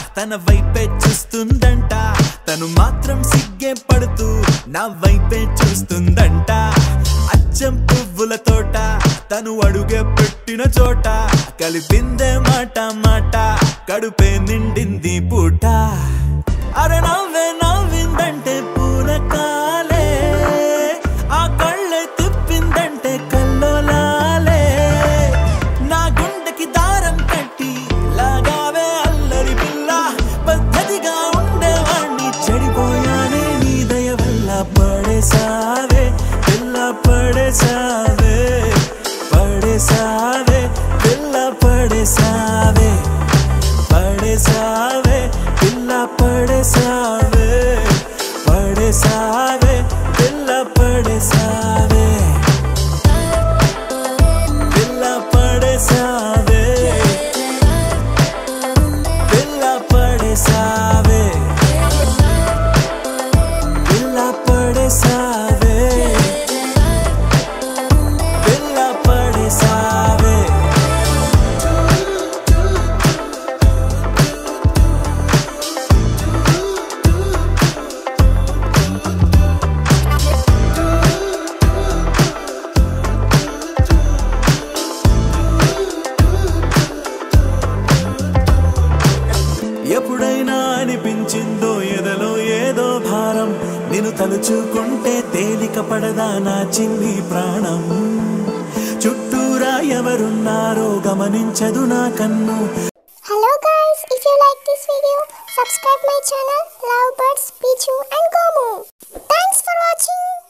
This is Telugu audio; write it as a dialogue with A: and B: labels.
A: తన వైపే చూస్తుందంట తను మాత్రం సిగ్గే పడుతూ నా వైపే చూస్తుందంట అచ్చం పువ్వుల తోట తను అడుగే పెట్టిన చోట కలిపిందే మాట మాట కడుపే నిండింది పూట అరే నవ్వే నవ్విందంటే పూనకాలే ఆ కళ్ళే తిప్పిందంటే కల్లోలాలే నా గుండెకి దారం కట్టి లాగావే అల్లరి పిల్ల పద్ధతిగా ఉండేవాణ్ణి చెడిపోయానే నీ దయ వల్ల పడేసావే పిల్ల పడేసావే పడేసావే పిల్ల పడేసావే పడేసావే పిల్ల పడేసావే పడేసావే పిల్ల పడేసావే పిల్ల పడేసావే పిల్ల పడేసావే పిల్ల పడేసావే పిల్ల పడేసావే ఎప్పుడైనా అనిపించిందో ఎదలో ఏదో భారం నేను తలుచుకుంటే తేలిక పడదా నా చిన్ని ప్రాణం చుట్టూరా ఎవరున్నారో గమనించదు నా కన్ను
B: Hello guys, if you like this video, subscribe my channel Lovebirds Pichu and Gomu. Thanks for watching.